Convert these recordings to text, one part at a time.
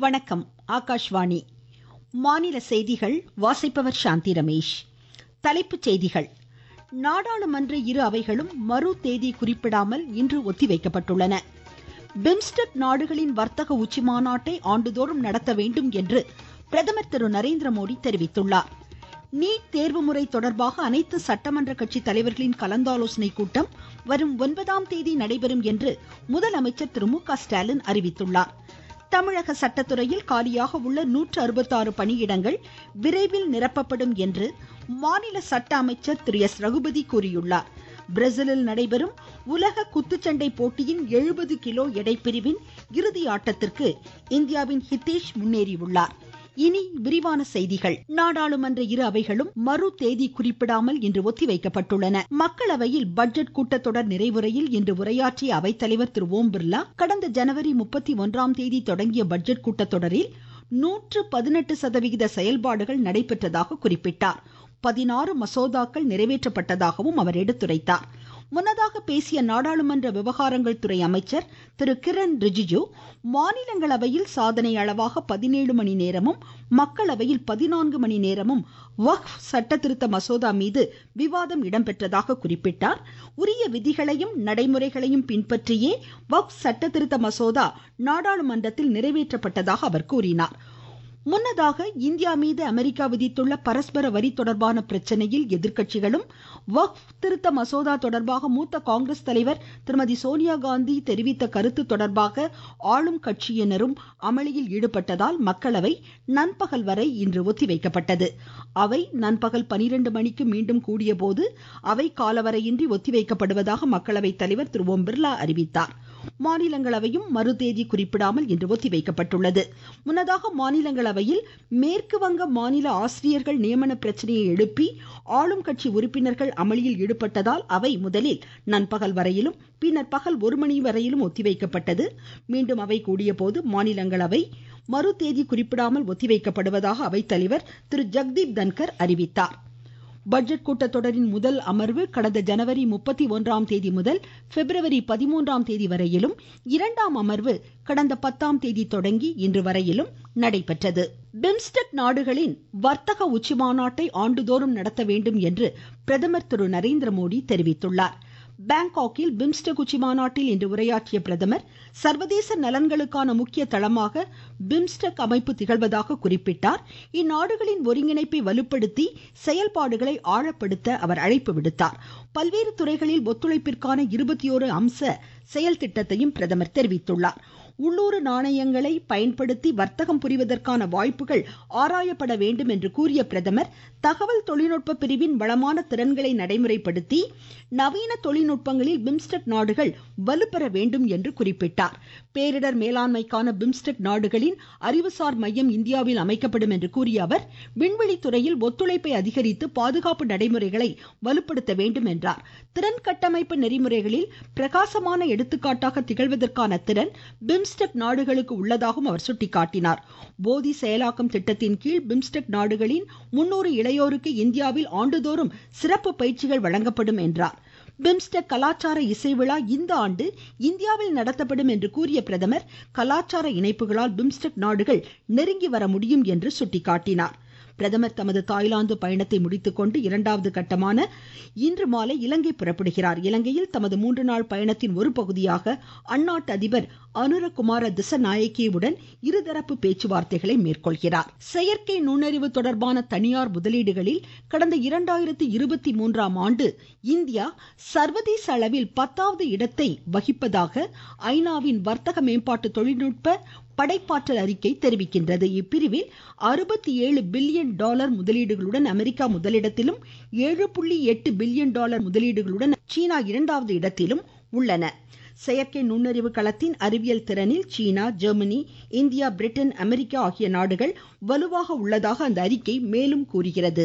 வணக்கம் ஆகாஷ்வாணி மாநில செய்திகள் வாசிப்பவர் சாந்தி ரமேஷ் தலைப்புச் செய்திகள் நாடாளுமன்ற இரு அவைகளும் மறு தேதி குறிப்பிடாமல் இன்று ஒத்திவைக்கப்பட்டுள்ளன பிம்ஸ்டெக் நாடுகளின் வர்த்தக உச்சிமாநாட்டை ஆண்டுதோறும் நடத்த வேண்டும் என்று பிரதமர் திரு நரேந்திர மோடி தெரிவித்துள்ளார் நீட் தேர்வு முறை தொடர்பாக அனைத்து சட்டமன்ற கட்சி தலைவர்களின் கலந்தாலோசனை கூட்டம் வரும் ஒன்பதாம் தேதி நடைபெறும் என்று முதலமைச்சர் திரு மு க ஸ்டாலின் அறிவித்துள்ளார் தமிழக சட்டத்துறையில் காலியாக உள்ள நூற்று அறுபத்தாறு பணியிடங்கள் விரைவில் நிரப்பப்படும் என்று மாநில சட்ட அமைச்சர் திரு எஸ் ரகுபதி கூறியுள்ளார் பிரேசிலில் நடைபெறும் உலக குத்துச்சண்டை போட்டியின் எழுபது கிலோ எடை பிரிவின் இறுதி ஆட்டத்திற்கு இந்தியாவின் ஹிதேஷ் முன்னேறியுள்ளார் இனி விரிவான செய்திகள் நாடாளுமன்ற இரு அவைகளும் மறு தேதி குறிப்பிடாமல் இன்று ஒத்திவைக்கப்பட்டுள்ளன மக்களவையில் பட்ஜெட் கூட்டத்தொடர் நிறைவுரையில் இன்று உரையாற்றிய அவைத்தலைவர் திரு ஓம் பிர்லா கடந்த ஜனவரி முப்பத்தி ஒன்றாம் தேதி தொடங்கிய பட்ஜெட் கூட்டத்தொடரில் நூற்று பதினெட்டு சதவிகித செயல்பாடுகள் நடைபெற்றதாக குறிப்பிட்டார் பதினாறு மசோதாக்கள் நிறைவேற்றப்பட்டதாகவும் அவர் எடுத்துரைத்தார் முன்னதாக பேசிய நாடாளுமன்ற விவகாரங்கள் துறை அமைச்சர் திரு கிரண் ரிஜிஜு மாநிலங்களவையில் சாதனை அளவாக பதினேழு மணி நேரமும் மக்களவையில் பதினான்கு மணி நேரமும் வக்ஃப் சட்ட திருத்த மசோதா மீது விவாதம் இடம்பெற்றதாக குறிப்பிட்டார் உரிய விதிகளையும் நடைமுறைகளையும் பின்பற்றியே வக்ஃப் சட்ட திருத்த மசோதா நாடாளுமன்றத்தில் நிறைவேற்றப்பட்டதாக அவர் கூறினார் முன்னதாக இந்தியா மீது அமெரிக்கா விதித்துள்ள பரஸ்பர வரி தொடர்பான பிரச்சனையில் எதிர்க்கட்சிகளும் வக்ஃப் திருத்த மசோதா தொடர்பாக மூத்த காங்கிரஸ் தலைவர் திருமதி சோனியா காந்தி தெரிவித்த கருத்து தொடர்பாக ஆளும் கட்சியினரும் அமளியில் ஈடுபட்டதால் மக்களவை நண்பகல் வரை இன்று ஒத்திவைக்கப்பட்டது அவை நண்பகல் பனிரெண்டு மணிக்கு மீண்டும் கூடியபோது அவை காலவரையின்றி ஒத்திவைக்கப்படுவதாக மக்களவை தலைவர் திரு ஓம் பிர்லா அறிவித்தார் மாநிலங்களவையும் மறு தேதி குறிப்பிடாமல் இன்று ஒத்திவைக்கப்பட்டுள்ளது முன்னதாக மாநிலங்களவையில் மேற்கு வங்க மாநில ஆசிரியர்கள் நியமன பிரச்சனையை எழுப்பி ஆளும் கட்சி உறுப்பினர்கள் அமளியில் ஈடுபட்டதால் அவை முதலில் நண்பகல் வரையிலும் பின்னர் பகல் ஒரு மணி வரையிலும் ஒத்திவைக்கப்பட்டது மீண்டும் அவை கூடியபோது மாநிலங்களவை மறு தேதி குறிப்பிடாமல் ஒத்திவைக்கப்படுவதாக அவைத்தலைவர் திரு ஜெக்தீப் தன்கர் அறிவித்தார் பட்ஜெட் கூட்டத்தொடரின் முதல் அமர்வு கடந்த ஜனவரி முப்பத்தி ஒன்றாம் தேதி முதல் பிப்ரவரி பதிமூன்றாம் தேதி வரையிலும் இரண்டாம் அமர்வு கடந்த பத்தாம் தேதி தொடங்கி இன்று வரையிலும் நடைபெற்றது பிம்ஸ்டெக் நாடுகளின் வர்த்தக உச்சிமாநாட்டை ஆண்டுதோறும் நடத்த வேண்டும் என்று பிரதமர் திரு நரேந்திர மோடி தெரிவித்துள்ளார் பாங்காக்கில் பிம்ஸ்டெக் உச்சி மாநாட்டில் இன்று உரையாற்றிய பிரதமர் சர்வதேச நலன்களுக்கான முக்கிய தளமாக பிம்ஸ்டெக் அமைப்பு திகழ்வதாக குறிப்பிட்டார் இந்நாடுகளின் ஒருங்கிணைப்பை வலுப்படுத்தி செயல்பாடுகளை ஆழப்படுத்த அவர் அழைப்பு விடுத்தார் பல்வேறு துறைகளில் ஒத்துழைப்பிற்கான இருபத்தி ஓரு அம்ச செயல் திட்டத்தையும் பிரதமர் தெரிவித்துள்ளார் உள்ளூர் நாணயங்களை பயன்படுத்தி வர்த்தகம் புரிவதற்கான வாய்ப்புகள் ஆராயப்பட வேண்டும் என்று கூறிய பிரதமர் தகவல் தொழில்நுட்ப பிரிவின் வளமான திறன்களை நடைமுறைப்படுத்தி நவீன தொழில்நுட்பங்களில் பிம்ஸ்டெக் நாடுகள் வலுப்பெற வேண்டும் என்று குறிப்பிட்டார் பேரிடர் மேலாண்மைக்கான பிம்ஸ்டெக் நாடுகளின் அறிவுசார் மையம் இந்தியாவில் அமைக்கப்படும் என்று கூறிய அவர் விண்வெளி துறையில் ஒத்துழைப்பை அதிகரித்து பாதுகாப்பு நடைமுறைகளை வலுப்படுத்த வேண்டும் என்றார் திறன் கட்டமைப்பு நெறிமுறைகளில் பிரகாசமான எடுத்துக்காட்டாக திகழ்வதற்கான திறன் பிம்ஸ்டெக் நாடுகளுக்கு உள்ளதாகவும் அவர் சுட்டிக்காட்டினார் போதி செயலாக்கம் திட்டத்தின் கீழ் பிம்ஸ்டெக் நாடுகளின் முன்னூறு இளையோருக்கு இந்தியாவில் ஆண்டுதோறும் சிறப்பு பயிற்சிகள் வழங்கப்படும் என்றார் பிம்ஸ்டெக் கலாச்சார இசை விழா இந்த ஆண்டு இந்தியாவில் நடத்தப்படும் என்று கூறிய பிரதமர் கலாச்சார இணைப்புகளால் பிம்ஸ்டெக் நாடுகள் நெருங்கி வர முடியும் என்று சுட்டிக்காட்டினார் பிரதமர் தமது தாய்லாந்து பயணத்தை முடித்துக்கொண்டு இரண்டாவது கட்டமான இன்று மாலை இலங்கை புறப்படுகிறார் இலங்கையில் தமது மூன்று நாள் பயணத்தின் ஒரு பகுதியாக அந்நாட்டு அதிபர் அனுரகுமார திசநாயக்கேவுடன் இருதரப்பு பேச்சுவார்த்தைகளை மேற்கொள்கிறார் செயற்கை நுண்ணறிவு தொடர்பான தனியார் முதலீடுகளில் கடந்த இரண்டாயிரத்தி இருபத்தி மூன்றாம் ஆண்டு இந்தியா சர்வதேச அளவில் பத்தாவது இடத்தை வகிப்பதாக ஐநாவின் வர்த்தக மேம்பாட்டு தொழில்நுட்ப படைப்பாற்றல் அறிக்கை தெரிவிக்கின்றது இப்பிரிவில் அறுபத்தி ஏழு பில்லியன் டாலர் முதலீடுகளுடன் அமெரிக்கா முதலிடத்திலும் ஏழு புள்ளி எட்டு பில்லியன் டாலர் முதலீடுகளுடன் சீனா இரண்டாவது இடத்திலும் உள்ளன செயற்கை நுண்ணறிவு களத்தின் அறிவியல் திறனில் China Germany India Britain America ஆகிய நாடுகள் வலுவாக உள்ளதாக அந்த அறிக்கை மேலும் கூறுகிறது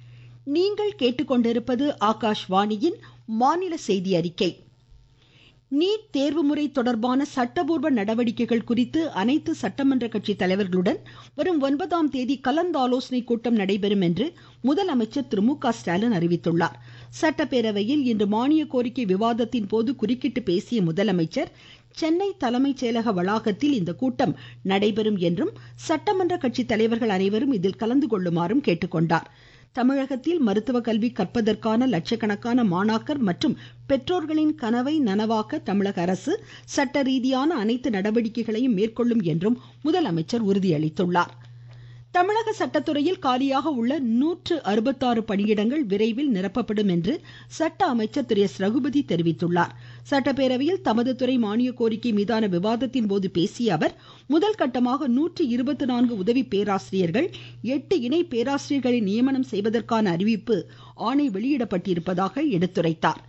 நீங்கள் கேட்டுக்கொண்டிருப்பது ஆகாஷ்வாணியின் மாநில செய்தி அறிக்கை நீட் தேர்வு முறை தொடர்பான சட்டபூர்வ நடவடிக்கைகள் குறித்து அனைத்து சட்டமன்ற கட்சி தலைவர்களுடன் வரும் ஒன்பதாம் தேதி கலந்தாலோசனை கூட்டம் நடைபெறும் என்று முதலமைச்சர் திரு மு க ஸ்டாலின் அறிவித்துள்ளார் சட்டப்பேரவையில் இன்று மானிய கோரிக்கை விவாதத்தின் போது குறுக்கிட்டு பேசிய முதலமைச்சர் சென்னை தலைமைச் செயலக வளாகத்தில் இந்த கூட்டம் நடைபெறும் என்றும் சட்டமன்ற கட்சி தலைவர்கள் அனைவரும் இதில் கலந்து கொள்ளுமாறும் கேட்டுக்கொண்டார் தமிழகத்தில் மருத்துவ கல்வி கற்பதற்கான லட்சக்கணக்கான மாணாக்கர் மற்றும் பெற்றோர்களின் கனவை நனவாக்க தமிழக அரசு சட்ட ரீதியான அனைத்து நடவடிக்கைகளையும் மேற்கொள்ளும் என்றும் முதலமைச்சர் உறுதியளித்துள்ளார் தமிழக சட்டத்துறையில் காலியாக உள்ள நூற்று அறுபத்தாறு பணியிடங்கள் விரைவில் நிரப்பப்படும் என்று சட்ட அமைச்சர் திரு எஸ் ரகுபதி தெரிவித்துள்ளார் சட்டப்பேரவையில் தமது துறை மானிய கோரிக்கை மீதான விவாதத்தின் போது பேசிய அவர் முதல் கட்டமாக நூற்று இருபத்தி நான்கு உதவி பேராசிரியர்கள் எட்டு இணை பேராசிரியர்களை நியமனம் செய்வதற்கான அறிவிப்பு ஆணை வெளியிடப்பட்டிருப்பதாக எடுத்துரைத்தார்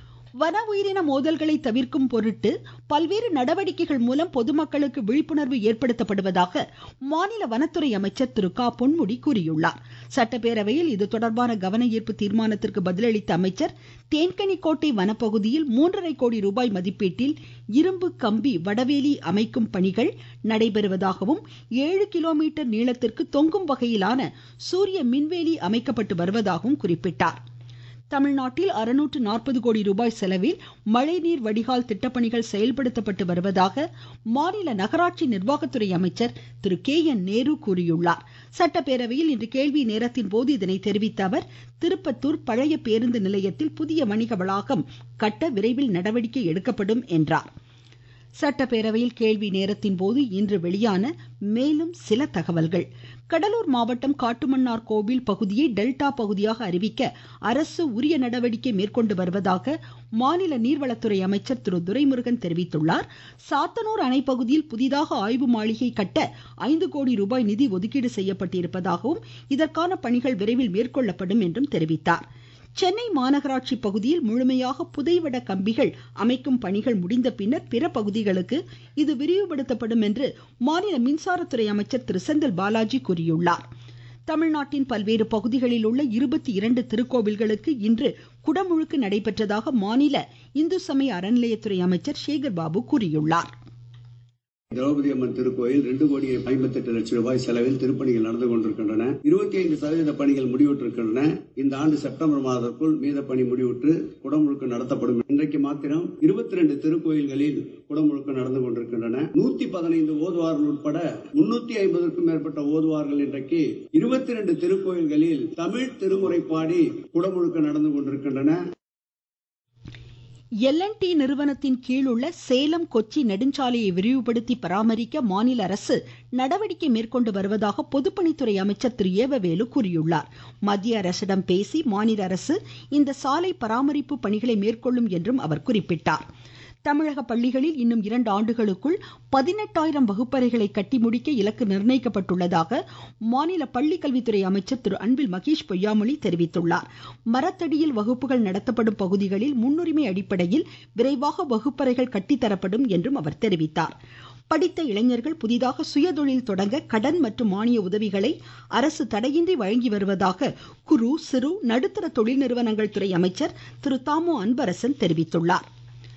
வன உயிரின மோதல்களை தவிர்க்கும் பொருட்டு பல்வேறு நடவடிக்கைகள் மூலம் பொதுமக்களுக்கு விழிப்புணர்வு ஏற்படுத்தப்படுவதாக மாநில வனத்துறை அமைச்சர் திரு க பொன்முடி கூறியுள்ளார் சட்டப்பேரவையில் இது தொடர்பான கவன ஈர்ப்பு தீர்மானத்திற்கு பதிலளித்த அமைச்சர் தேன்கனிக்கோட்டை வனப்பகுதியில் மூன்றரை கோடி ரூபாய் மதிப்பீட்டில் இரும்பு கம்பி வடவேலி அமைக்கும் பணிகள் நடைபெறுவதாகவும் ஏழு கிலோமீட்டர் நீளத்திற்கு தொங்கும் வகையிலான சூரிய மின்வேலி அமைக்கப்பட்டு வருவதாகவும் குறிப்பிட்டார் தமிழ்நாட்டில் அறுநூற்று நாற்பது கோடி ரூபாய் செலவில் மழைநீர் வடிகால் திட்டப்பணிகள் செயல்படுத்தப்பட்டு வருவதாக மாநில நகராட்சி நிர்வாகத்துறை அமைச்சர் திரு கே என் நேரு கூறியுள்ளார் சட்டப்பேரவையில் இன்று கேள்வி நேரத்தின் போது இதனை தெரிவித்த அவர் திருப்பத்தூர் பழைய பேருந்து நிலையத்தில் புதிய வணிக வளாகம் கட்ட விரைவில் நடவடிக்கை எடுக்கப்படும் என்றார் சட்டப்பேரவையில் கேள்வி நேரத்தின் போது இன்று வெளியான மேலும் சில தகவல்கள் கடலூர் மாவட்டம் காட்டுமன்னார் கோவில் பகுதியை டெல்டா பகுதியாக அறிவிக்க அரசு உரிய நடவடிக்கை மேற்கொண்டு வருவதாக மாநில நீர்வளத்துறை அமைச்சர் திரு துரைமுருகன் தெரிவித்துள்ளார் சாத்தனூர் அணை பகுதியில் புதிதாக ஆய்வு மாளிகை கட்ட ஐந்து கோடி ரூபாய் நிதி ஒதுக்கீடு செய்யப்பட்டிருப்பதாகவும் இதற்கான பணிகள் விரைவில் மேற்கொள்ளப்படும் என்றும் தெரிவித்தார் சென்னை மாநகராட்சி பகுதியில் முழுமையாக புதைவட கம்பிகள் அமைக்கும் பணிகள் முடிந்த பின்னர் பிற பகுதிகளுக்கு இது விரிவுபடுத்தப்படும் என்று மாநில மின்சாரத்துறை அமைச்சர் திரு செந்தில் பாலாஜி கூறியுள்ளார் தமிழ்நாட்டின் பல்வேறு பகுதிகளில் உள்ள இருபத்தி இரண்டு திருக்கோவில்களுக்கு இன்று குடமுழுக்கு நடைபெற்றதாக மாநில இந்து சமய அறநிலையத்துறை அமைச்சர் சேகர் பாபு கூறியுள்ளார் திரௌபதி அம்மன் திருக்கோயில் ரெண்டு கோடியே ஐம்பத்தி எட்டு லட்சம் ரூபாய் செலவில் திருப்பணிகள் நடந்து கொண்டிருக்கின்றன இருபத்தி ஐந்து சதவீத பணிகள் முடிவுற்றிருக்கின்றன இந்த ஆண்டு செப்டம்பர் மாதத்திற்குள் மீத பணி முடிவுற்று குடமுழுக்கு நடத்தப்படும் இன்றைக்கு மாத்திரம் இருபத்தி ரெண்டு திருக்கோயில்களில் குடமுழுக்கு நடந்து கொண்டிருக்கின்றன நூத்தி பதினைந்து ஓதுவார்கள் உட்பட முன்னூத்தி ஐம்பதுக்கும் மேற்பட்ட ஓதுவார்கள் இன்றைக்கு இருபத்தி ரெண்டு திருக்கோயில்களில் தமிழ் திருமுறைப்பாடி குடமுழுக்கு நடந்து கொண்டிருக்கின்றன எல்என்டி நிறுவனத்தின் கீழ் உள்ள சேலம் கொச்சி நெடுஞ்சாலையை விரிவுபடுத்தி பராமரிக்க மாநில அரசு நடவடிக்கை மேற்கொண்டு வருவதாக பொதுப்பணித்துறை அமைச்சர் திரு ஏவவேலு கூறியுள்ளார் மத்திய அரசிடம் பேசி மாநில அரசு இந்த சாலை பராமரிப்பு பணிகளை மேற்கொள்ளும் என்றும் அவர் குறிப்பிட்டார் தமிழக பள்ளிகளில் இன்னும் இரண்டு ஆண்டுகளுக்குள் பதினெட்டாயிரம் வகுப்பறைகளை கட்டி முடிக்க இலக்கு நிர்ணயிக்கப்பட்டுள்ளதாக மாநில பள்ளிக்கல்வித்துறை அமைச்சர் திரு அன்பில் மகேஷ் பொய்யாமொழி தெரிவித்துள்ளார் மரத்தடியில் வகுப்புகள் நடத்தப்படும் பகுதிகளில் முன்னுரிமை அடிப்படையில் விரைவாக வகுப்பறைகள் கட்டித்தரப்படும் என்றும் அவர் தெரிவித்தார் படித்த இளைஞர்கள் புதிதாக சுயதொழில் தொடங்க கடன் மற்றும் மானிய உதவிகளை அரசு தடையின்றி வழங்கி வருவதாக குறு சிறு நடுத்தர தொழில் நிறுவனங்கள் துறை அமைச்சர் திரு தாமோ அன்பரசன் தெரிவித்துள்ளார்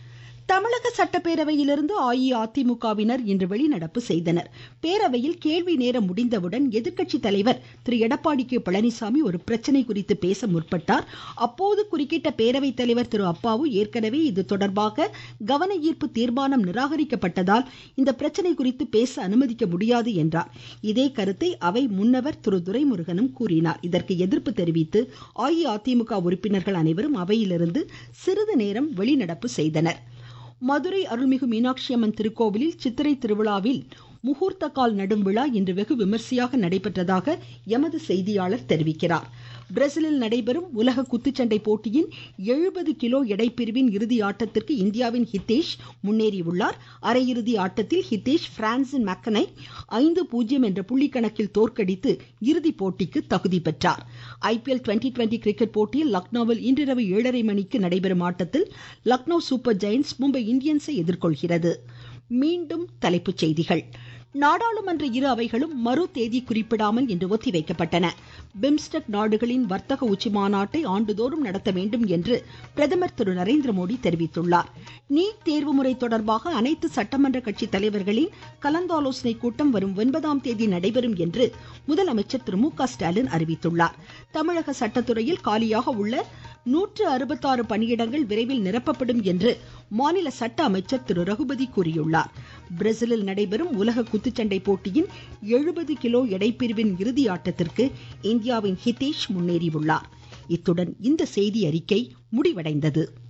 தமிழக சட்டப்பேரவையிலிருந்து அஇஅதிமுகவினர் இன்று வெளிநடப்பு செய்தனர் பேரவையில் கேள்வி நேரம் முடிந்தவுடன் எதிர்க்கட்சி தலைவர் திரு எடப்பாடி கே பழனிசாமி ஒரு பிரச்சனை குறித்து பேச முற்பட்டார் அப்போது குறுக்கிட்ட பேரவைத் தலைவர் திரு அப்பாவு ஏற்கனவே இது தொடர்பாக கவன ஈர்ப்பு தீர்மானம் நிராகரிக்கப்பட்டதால் இந்த பிரச்சனை குறித்து பேச அனுமதிக்க முடியாது என்றார் இதே கருத்தை அவை முன்னவர் திரு துரைமுருகனும் கூறினார் இதற்கு எதிர்ப்பு தெரிவித்து அஇஅதிமுக உறுப்பினர்கள் அனைவரும் அவையிலிருந்து சிறிது நேரம் வெளிநடப்பு செய்தனர் மதுரை அருள்மிகு மீனாட்சி அம்மன் திருக்கோவிலில் சித்திரை திருவிழாவில் முகூர்த்த கால் நடும் விழா இன்று வெகு விமர்சையாக நடைபெற்றதாக எமது செய்தியாளர் தெரிவிக்கிறார் பிரேசிலில் நடைபெறும் உலக குத்துச்சண்டை போட்டியின் எழுபது கிலோ எடை பிரிவின் இறுதி ஆட்டத்திற்கு இந்தியாவின் ஹிதேஷ் முன்னேறியுள்ளார் அரையிறுதி ஆட்டத்தில் ஹிதேஷ் பிரான்சின் மக்கனை ஐந்து பூஜ்ஜியம் என்ற புள்ளி கணக்கில் தோற்கடித்து இறுதி போட்டிக்கு தகுதி பெற்றார் ஐபிஎல் டுவெண்டி டுவெண்டி கிரிக்கெட் போட்டியில் லக்னோவில் இன்றிரவு ஏழரை மணிக்கு நடைபெறும் ஆட்டத்தில் லக்னோ சூப்பர் ஜெயின்ஸ் மும்பை இந்தியன்ஸை எதிர்கொள்கிறது மீண்டும் தலைப்புச் செய்திகள் நாடாளுமன்ற இரு அவைகளும் மறு தேதி குறிப்பிடாமல் இன்று ஒத்திவைக்கப்பட்டன பிம்ஸ்டெக் நாடுகளின் வர்த்தக உச்சி மாநாட்டை ஆண்டுதோறும் நடத்த வேண்டும் என்று பிரதமர் திரு நரேந்திர மோடி தெரிவித்துள்ளார் நீட் தேர்வு முறை தொடர்பாக அனைத்து சட்டமன்ற கட்சி தலைவர்களின் கலந்தாலோசனை கூட்டம் வரும் ஒன்பதாம் தேதி நடைபெறும் என்று முதலமைச்சர் திரு மு க ஸ்டாலின் அறிவித்துள்ளார் தமிழக சட்டத்துறையில் காலியாக உள்ள நூற்று அறுபத்தாறு பணியிடங்கள் விரைவில் நிரப்பப்படும் என்று மாநில சட்ட அமைச்சர் திரு ரகுபதி கூறியுள்ளார் பிரேசிலில் நடைபெறும் உலக குத்துச்சண்டை போட்டியின் எழுபது கிலோ எடைப்பிரிவின் இறுதி ஆட்டத்திற்கு இந்தியாவின் ஹிதேஷ் முன்னேறியுள்ளார் இத்துடன் இந்த செய்தி அறிக்கை முடிவடைந்தது